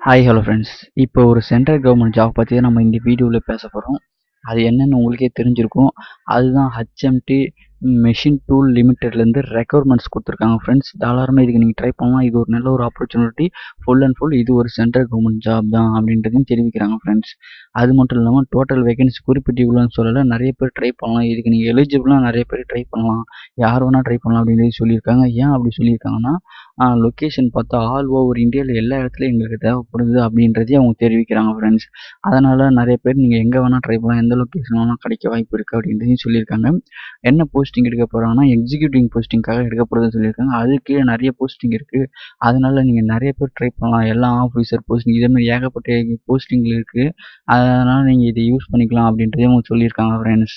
hi hello friends இப்போ ஒரு central government job பற்றி தான் நம்ம இந்த வீடியோவில் பேச போகிறோம் அது என்னன்னு உங்களுக்கே தெரிஞ்சிருக்கும் அதுதான் ஹச்எம்டி மெஷின் டூல் லிமிட்டட்லேருந்து ரெக்குவயர்மெண்ட்ஸ் கொடுத்துருக்காங்க ஃப்ரெண்ட்ஸ் தாராளமாக இதுக்கு நீங்கள் ட்ரை பண்ணலாம் இது ஒரு நல்ல ஒரு ஆப்பர்ச்சுனிட்டி ஃபுல் அண்ட் ஃபுல் இது ஒரு சென்ட்ரல் கவர்மெண்ட் ஜாப் தான் அப்படின்றதையும் தெரிவிக்கிறாங்க ஃப்ரெண்ட்ஸ் அது மட்டும் இல்லாமல் டோட்டல் வேகன்சி குறிப்பிட்டு இவ்வளோன்னு சொல்லலை நிறைய பேர் ட்ரை பண்ணலாம் இதுக்கு நீங்கள் எலிஜிபிளாக நிறைய பேர் ட்ரை பண்ணலாம் யார் வேணால் ட்ரை பண்ணலாம் அப்படின்றது சொல்லியிருக்காங்க ஏன் அப்படி சொல்லியிருக்காங்கன்னா லொக்கேஷன் பார்த்தா ஆல் ஓவர் இந்தியாவில் எல்லா இடத்துலையும் எங்களுக்கு தேவைப்படுது அப்படின்றதையும் அவங்க தெரிவிக்கிறாங்க ஃப்ரெண்ட்ஸ் அதனால் நிறைய பேர் நீங்கள் எங்கே வேணால் ட்ரை பண்ணலாம் எந்த லொக்கேஷன் வேணால் கிடைக்க வாய்ப்பு இருக்குது அப்படின்றதையும் சொல்லியிருக்காங்க என்ன போஸ்டிங் எடுக்க போகிறாங்கன்னா எக்ஸிக்யூட்டிவ் போஸ்டிங்காக எடுக்க போகிறதுன்னு சொல்லியிருக்காங்க அது கீழே நிறைய போஸ்டிங் இருக்குது அதனால் நீங்கள் நிறைய பேர் ட்ரை பண்ணலாம் எல்லா ஆஃபீஸர் போஸ்டிங் இதேமாதிரி ஏகப்பட்ட போஸ்டிங் இருக்குது அதனால் நீங்கள் இதை யூஸ் பண்ணிக்கலாம் அப்படின்றதையும் அவங்க சொல்லியிருக்காங்க ஃப்ரெண்ட்ஸ்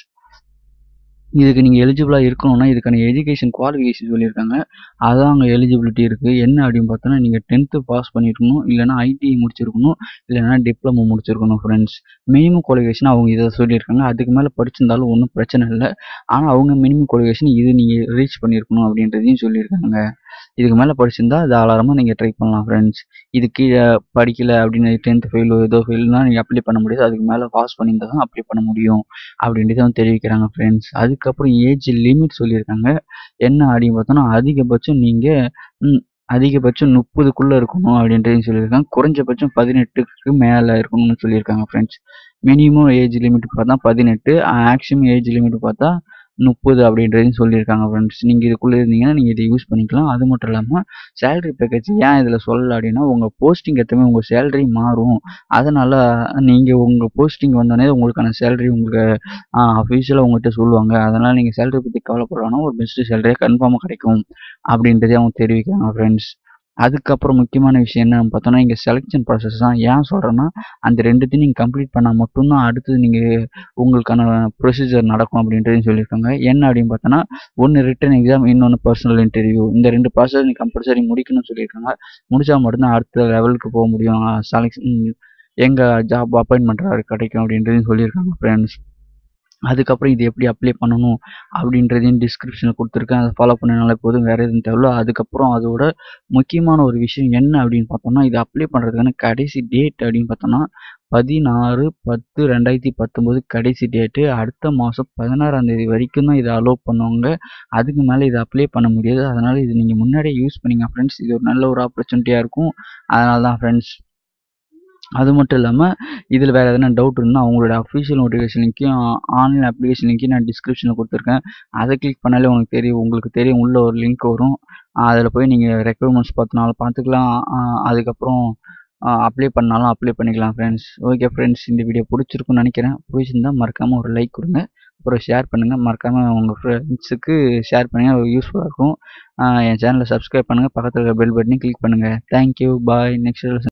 இதுக்கு நீங்கள் எலிஜிபிளாக இருக்கணும்னா இதுக்கான எஜுகேஷன் குவாலிஃபிகேஷன் சொல்லியிருக்காங்க அதான் அங்கே எலிஜிபிலிட்டி இருக்குது என்ன அப்படின்னு பார்த்தோன்னா நீங்கள் டென்த்து பாஸ் பண்ணியிருக்கணும் இல்லைனா ஐடிஐ முடிச்சிருக்கணும் இல்லைனா டிப்ளமோ முடிச்சிருக்கணும் ஃப்ரெண்ட்ஸ் மினிமம் குவாலிஃபிகேஷன் அவங்க இதை சொல்லியிருக்காங்க அதுக்கு மேலே படிச்சிருந்தாலும் ஒன்றும் பிரச்சனை இல்லை ஆனால் அவங்க மினிமம் குவாலிஃபிகேஷன் இது நீங்கள் ரீச் பண்ணியிருக்கணும் அப்படின்றதையும் சொல்லியிருக்காங்க இதுக்கு மேலே படிச்சிருந்தா தாராளமாக நீங்கள் ட்ரை பண்ணலாம் ஃப்ரெண்ட்ஸ் இது கீழே படிக்கல அப்படின்னு டென்த்து ஃபெயிலோ ஏதோ ஃபெயில்னா நீங்கள் அப்ளை பண்ண முடியாது அதுக்கு மேலே பாஸ் பண்ணியிருந்தா தான் அப்ளை பண்ண முடியும் அப்படின்றத வந்து தெரிவிக்கிறாங்க ஃப்ரெண்ட்ஸ் அதுக்கப்புறம் ஏஜ் லிமிட் சொல்லியிருக்காங்க என்ன அப்படின்னு பார்த்தோன்னா அதிகபட்சம் நீங்கள் அதிகபட்சம் முப்பதுக்குள்ளே இருக்கணும் அப்படின்றதையும் சொல்லியிருக்காங்க குறைஞ்சபட்சம் பதினெட்டுக்கு மேலே இருக்கணும்னு சொல்லியிருக்காங்க ஃப்ரெண்ட்ஸ் மினிமம் ஏஜ் லிமிட் பார்த்தா பதினெட்டு மேக்ஸிமம் ஏஜ் லிமிட் பார்த்தா முப்பது அப்படின்றதையும் சொல்லியிருக்காங்க ஃப்ரெண்ட்ஸ் நீங்கள் இதுக்குள்ளே இருந்தீங்கன்னா நீங்கள் இதை யூஸ் பண்ணிக்கலாம் அது மட்டும் இல்லாமல் சேலரி பேக்கேஜ் ஏன் இதில் சொல்லலை அப்படின்னா உங்கள் போஸ்டிங் ஏற்றமே உங்கள் சேலரி மாறும் அதனால் நீங்கள் உங்கள் போஸ்டிங் வந்தோடனே உங்களுக்கான சேலரி உங்களுக்கு அஃபீஷியலாக உங்கள்கிட்ட சொல்லுவாங்க அதனால் நீங்கள் சேலரி பற்றி கவலைப்படுறாங்கன்னா ஒரு பெஸ்ட்டு சேலரியாக கன்ஃபார்மாக கிடைக்கும் அப்படின்றதே அவங்க தெரிவிக்கிறாங்க ஃப்ரெண்ட்ஸ் அதுக்கப்புறம் முக்கியமான விஷயம் என்னன்னு பார்த்தோன்னா இங்கே செலெக்ஷன் ப்ராசஸ் தான் ஏன் சொல்கிறேன்னா அந்த ரெண்டுத்தையும் நீங்கள் கம்ப்ளீட் பண்ணால் மட்டும்தான் அடுத்தது நீங்கள் உங்களுக்கான ப்ரொசீஜர் நடக்கும் அப்படின்றதையும் சொல்லியிருக்காங்க என்ன அப்படின்னு பார்த்தோன்னா ஒன்று ரிட்டன் எக்ஸாம் இன்னொன்று பர்சனல் இன்டர்வியூ இந்த ரெண்டு ப்ராசஸ் நீங்கள் கம்பல்சரி முடிக்கணும்னு சொல்லியிருக்காங்க முடித்தா மட்டும்தான் அடுத்த லெவலுக்கு போக முடியும் செலெக்ஷன் எங்கள் ஜாப் அப்பாயின்மெண்ட் கிடைக்கும் அப்படின்றதையும் சொல்லியிருக்காங்க ஃப்ரெண்ட்ஸ் அதுக்கப்புறம் இது எப்படி அப்ளை பண்ணணும் அப்படின்றதையும் டிஸ்கிரிப்ஷனில் கொடுத்துருக்கேன் அதை ஃபாலோ பண்ணனால போதும் வேறு எதுவும் தேவையில்ல அதுக்கப்புறம் அதோட முக்கியமான ஒரு விஷயம் என்ன அப்படின்னு பார்த்தோம்னா இது அப்ளை பண்ணுறதுக்கான கடைசி டேட் அப்படின்னு பார்த்தோம்னா பதினாறு பத்து ரெண்டாயிரத்தி பத்தொம்போது கடைசி டேட்டு அடுத்த மாதம் பதினாறாம் தேதி வரைக்கும் தான் இதை அலோவ் பண்ணுவாங்க அதுக்கு மேலே இதை அப்ளை பண்ண முடியாது அதனால் இது நீங்கள் முன்னாடியே யூஸ் பண்ணிங்க ஃப்ரெண்ட்ஸ் இது ஒரு நல்ல ஒரு ஆப்பர்ச்சுனிட்டியாக இருக்கும் அதனால தான் ஃப்ரெண்ட்ஸ் அது மட்டும் இல்லாமல் இதில் வேறு எதனா டவுட் இருந்தால் அவங்களோட அஃபிஷியல் நோட்டிஃபிகேஷன் லிங்க்கையும் ஆன்லைன் அப்ளிகேஷன் லிங்க்கையும் நான் டிஸ்கிரிப்ஷனில் கொடுத்துருக்கேன் அதை கிளிக் பண்ணாலே உங்களுக்கு தெரியும் உங்களுக்கு தெரியும் உள்ள ஒரு லிங்க் வரும் அதில் போய் நீங்கள் ரெக்குவயர்மெண்ட்ஸ் பார்த்தினாலும் பார்த்துக்கலாம் அதுக்கப்புறம் அப்ளை பண்ணாலும் அப்ளை பண்ணிக்கலாம் ஃப்ரெண்ட்ஸ் ஓகே ஃப்ரெண்ட்ஸ் இந்த வீடியோ பிடிச்சிருக்குன்னு நினைக்கிறேன் பிடிச்சிருந்தா மறக்காமல் ஒரு லைக் கொடுங்க அப்புறம் ஷேர் பண்ணுங்கள் மறக்காமல் உங்கள் ஃப்ரெண்ட்ஸுக்கு ஷேர் பண்ணுங்கள் யூஸ்ஃபுல்லாக இருக்கும் என் சேனலை சப்ஸ்கிரைப் பண்ணுங்கள் பக்கத்தில் இருக்க பெல் பட்டனையும் கிளிக் பண்ணுங்கள் தேங்க்யூ பாய் நெக்ஸ்ட்